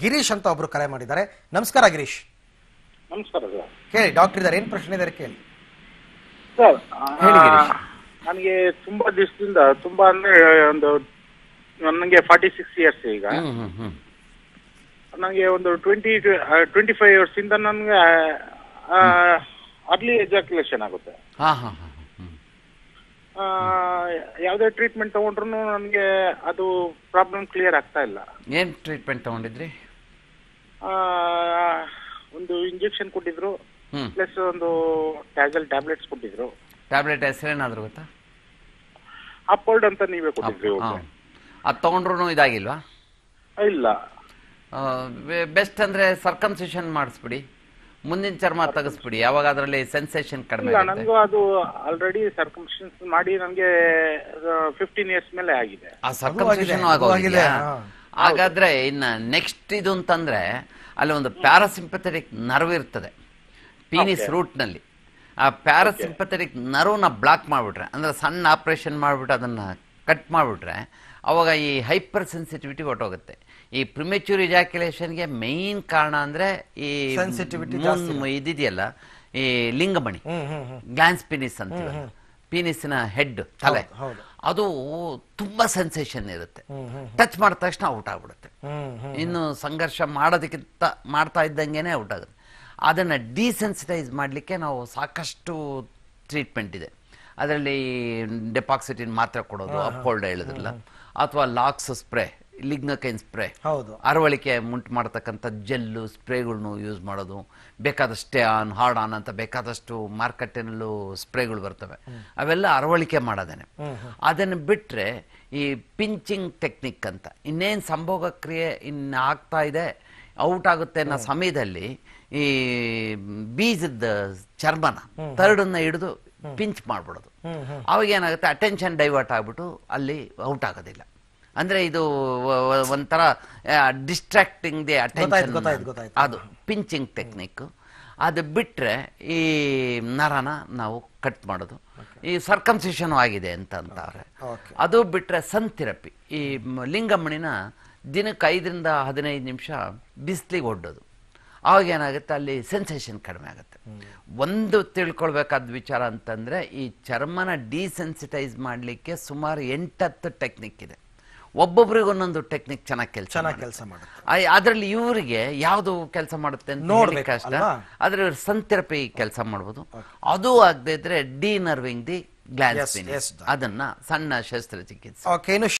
ಗಿರೀಶ್ ಅಂತ ಒಬ್ರು ಕರೆ ಮಾಡಿದ್ದಾರೆ ನಮಸ್ಕಾರ ಗಿರೀಶ್ ನಮಸ್ಕಾರ ಸರ್ ಕೇಳಿ ಡಾಕ್ಟರ್ ಇದ್ದಾರೆ ಏನ್ ಪ್ರಶ್ನೆ ಇದ್ದಾರೆ ಕೇಳಿ ಸರ್ ಹೇಳಿ ಗಿರೀಶ್. ನನಗೆ ತುಂಬಾ ದಿವಸದಿಂದ ತುಂಬಾ ಅಂದ್ರೆ ಒಂದು ನನಗೆ ಫಾರ್ಟಿ ಸಿಕ್ಸ್ ಇಯರ್ಸ್ ಈಗ ಹ್ಮ್ ಹ್ಮ್ ಹ್ಮ್ ನನಗೆ ಒಂದು ಟ್ವೆಂಟಿ ಟ್ವೆಂಟಿ ಫೈವ್ ಇಯರ್ಸ್ ಇಂದ ನನಗೆ ಅರ್ಲಿ ಎಜಾಕ್ಯುಲೇಷನ್ ಆಗುತ್ತೆ ಹಾ ಹಾ ಹಾ ಹ್ಮ್ ಆ, ಯಾವುದೇ ಟ್ರೀಟ್ಮೆಂಟ್ ತಗೊಂಡ್ರು ನನಗೆ ಅದು ಪ್ರಾಬ್ಲಮ್ ಕ್ಲಿಯರ್ ಆಗ್ತಾ ಇಲ್ಲ ಏನ್ ಟ್ರೀಟ್ಮೆಂಟ್ ತಗೊಂಡಿದ್ರಿ ಆ, ಒಂದು ಇಂಜೆಕ್ಷನ್ ಕೊಟ್ಟಿದ್ರು ಹ್ಮ್ ಪ್ಲಸ್ ಒಂದು ಟ್ಯಾಜಲ್ ಟ್ಯಾಬ್ಲೆಟ್ಸ್ ಕೊಟ್ಟಿದ್ರು ಟ್ಯಾಬ್ಲೆಟ್ ಹೆಸರೇನಾದ್ರು ಗೊತ್ತಾ ಅಪ್ಪೋಲ್ಡ್ ಅಂತ ನೀವೇ ಕೊಟ್ಟಿದ್ರಿ ಹಾ ಒಬ್ರು. ಅದು ತಗೊಂಡ್ರು ಇದಾಗಿಲ್ವಾ ಇಲ್ಲ ಬೆಸ್ಟ್ ಅಂದ್ರೆ ಸರ್ಕಮ್ಸಿಷನ್ ಮಾಡಿಸ್ಬಿಡಿ ಮುಂದಿನ ಚರ್ಮ ತೆಗಿಸ್ಬಿಡಿ ಯಾವಾಗ ಅದರಲ್ಲಿ ಸೆನ್ಸೇಷನ್ ಕಡಿಮೆ ಇಲ್ಲ ಆಗುತ್ತೆ ನನಗೂ ಅದು ಆಲ್ರೆಡಿ ಸರ್ಕಮ್ಸ್ಟೆನ್ಸ್ ಮಾಡಿ ನನಗೆ ಫಿಫ್ಟೀನ್ ಇಯರ್ಸ್ ಮೇಲೆ ಆಗಿದೆ ಆ ಸರ್ಕಮ್ಸಿಷನ್ ಅದು ಆಗಿದೆ, ಆಗೋಗಿದೆಯಾ ಹಾ. ಹಾಗಾದ್ರೆ ಇನ್ನ ನೆಕ್ಸ್ಟ್ ಇದು ಅಂತಂದ್ರೆ ಅಲ್ಲಿ ಒಂದು ಪ್ಯಾರಾಸಿಂಪಥೆಟಿಕ್ ನರ್ವ್ ಇರ್ತದೆ ಪೀನಿಸ್ ರೂಟ್ ನಲ್ಲಿ ಆ ಪ್ಯಾರಾಸಿಂಪಥೆಟಿಕ್ ನರ್ವ್ನ ಬ್ಲಾಕ್ ಮಾಡ್ಬಿಟ್ರೆ ಅಂದ್ರೆ ಸಣ್ಣ ಆಪರೇಷನ್ ಮಾಡ್ಬಿಟ್ಟು ಅದನ್ನ ಕಟ್ ಮಾಡ್ಬಿಟ್ರೆ ಅವಾಗ ಈ ಹೈಪರ್ ಸೆನ್ಸಿಟಿವಿಟಿ ಹೊಟ್ಟೋಗುತ್ತೆ ಈ ಪ್ರಿಮೆಚೂರ್ ಇಜಾಕ್ಯುಲೇಷನ್ಗೆ ಮೇನ್ ಕಾರಣ ಅಂದ್ರೆ ಈ Sensitivity ಮೂನ್ ಇದಿದೆಯಲ್ಲ ಈ ಲಿಂಗಮಣಿ ಹ್ಮ್ ಹ್ಮ್ ಹ್ಮ್ ಗ್ಲಾನ್ಸ್ ಪಿನಿಸ್ ಅಂತೀವಿ ಪೀನಿಸ್ನ ಹೆಡ್ ತಲೆ ಹೌದು. ಅದು ತುಂಬಾ ಸೆನ್ಸೇಷನ್ ಇರುತ್ತೆ ಹ್ಮ್ ಹ್ಮ್ ಟಚ್ ಮಾಡಿದ ತಕ್ಷಣ ಔಟ್ ಆಗ್ಬಿಡುತ್ತೆ ಹ್ಮ್ ಹ್ಮ್ ಇನ್ನು ಸಂಘರ್ಷ ಮಾಡೋದಕ್ಕಿಂತ ಮಾಡ್ತಾ ಇದ್ದಂಗೆನೆ ಔಟ್ ಆಗುತ್ತೆ ಅದನ್ನು ಡಿಸೆನ್ಸಿಟೈಸ್ ಮಾಡಲಿಕ್ಕೆ ನಾವು ಸಾಕಷ್ಟು ಟ್ರೀಟ್ಮೆಂಟ್ ಇದೆ ಅದರಲ್ಲಿ ಡೆಪಾಕ್ಸಿಟಿನ್ ಮಾತ್ರ ಕೊಡೋದು ಅಪ್ಕೋಲ್ಡ್ ಹೇಳಿದ್ರಲ್ಲ ಅಥವಾ ಲಾಕ್ಸ್ ಸ್ಪ್ರೇ ಲಿಗ್ನಕೈನ್ ಸ್ಪ್ರೇ ಹೌದು ಅರವಳಿಕೆ ಮುಂಟು ಮಾಡತಕ್ಕಂಥ ಜೆಲ್ಲು ಸ್ಪ್ರೇಗಳನ್ನು ಯೂಸ್ ಮಾಡೋದು ಬೇಕಾದಷ್ಟೇ ಆನ್ ಹಾರ್ಡ್ ಆನ್ ಅಂತ ಬೇಕಾದಷ್ಟು ಮಾರ್ಕೆಟಿನಲ್ಲೂ ಸ್ಪ್ರೇಗಳು ಬರ್ತವೆ ಅವೆಲ್ಲ ಅರವಳಿಕೆ ಮಾಡೋದೇನೆ ಅದನ್ನು ಬಿಟ್ಟರೆ ಈ ಪಿಂಚಿಂಗ್ ಟೆಕ್ನಿಕ್ ಅಂತ ಇನ್ನೇನು ಸಂಭೋಗ ಕ್ರಿಯೆ ಇನ್ನು ಆಗ್ತಾ ಇದೆ ಔಟ್ ಆಗುತ್ತೆ ಅನ್ನೋ ಸಮಯದಲ್ಲಿ ಈ ಬೀಜದ ಚರ್ಮನ ತರಡನ್ನ ಹಿಡಿದು ಪಿಂಚ್ ಮಾಡ್ಬಿಡೋದು ಅವಾಗ ಏನಾಗುತ್ತೆ ಅಟೆನ್ಷನ್ ಡೈವರ್ಟ್ ಆಗ್ಬಿಟ್ಟು ಅಲ್ಲಿ ಔಟ್ ಆಗೋದಿಲ್ಲ ಅಂದ್ರೆ ಇದು ವ- ವ- ಒಂಥರ ಡಿಸ್ಟ್ರಾಕ್ಟಿಂಗ್ ದಿ ಗೊತ್ತಾಯ್ತು, ಗೊತ್ತಾಯ್ತು, ಅಟೆನ್ಷನ್ ಗೊತ್ತಾಯ್ತು. ಅದು ಪಿಂಚಿಂಗ್ ಟೆಕ್ನಿಕ್ ಅದು ಬಿಟ್ರೆ ಈ ನರನ ನಾವು ಕಟ್ ಮಾಡೋದು ಈ ಸರ್ಕಮ್ಸಿಷನ್ ಆಗಿದೆ ಅಂತ ಅಂತಾರೆ Okay. ಅದು ಬಿಟ್ರೆ ಸನ್ ಥೆರಪಿ ಈ ಮ- ಲಿಂಗಮಣಿನ ದಿನಕ್ಕೆ ಐದರಿಂದ ಹದಿನೈದು ನಿಮಿಷ ಬಿಸಿಲಿಗೆ ಒಡ್ಡೋದು ಆವಾಗ ಏನಾಗುತ್ತೆ ಅಲ್ಲಿ ಸೆನ್ಸೇಷನ್ ಕಡಿಮೆ ಆಗುತ್ತೆ ಒಂದು ತಿಳ್ಕೊಳ್ಬೇಕಾದ ವಿಚಾರ ಅಂತಂದ್ರೆ ಈ ಚರ್ಮನ ಡಿಸೆನ್ಸಿಟೈಸ್ ಮಾಡಲಿಕ್ಕೆ ಸುಮಾರು ಎಂಟತ್ತು ಟೆಕ್ನಿಕ್ ಇದೆ ಒಬ್ಬೊಬ್ರಿಗೆ ಒಂದೊಂದು ಟೆಕ್ನಿಕ್ ಚೆನ್ನಾಗಿ ಕೆಲಸ ಚೆನ್ನಾಗಿ ಕೆಲಸ ಮಾಡುತ್ತೆ ಅದರಲ್ಲಿ ಇವರಿಗೆ ಯಾವುದು ಕೆಲಸ ಮಾಡುತ್ತೆ ಅಂತ ನೋಡ್ಬೇಕು, ಹೇಳಿಕ್ಕೆ ಕಷ್ಟ ಅಲ್ವಾ? ಆದ್ರೆ ಸನ್ ಥೆರಪಿ ಕೆಲಸ ಮಾಡ್ಬೋದು ಅದು ಆಗದೆ ಇದ್ರೆ denerving the glans Yes, yes, doctor. ಅದನ್ನ ಸಣ್ಣ ಶಸ್ತ್ರಚಿಕಿತ್ಸೆ ಓಕೆ ಇನ್ನು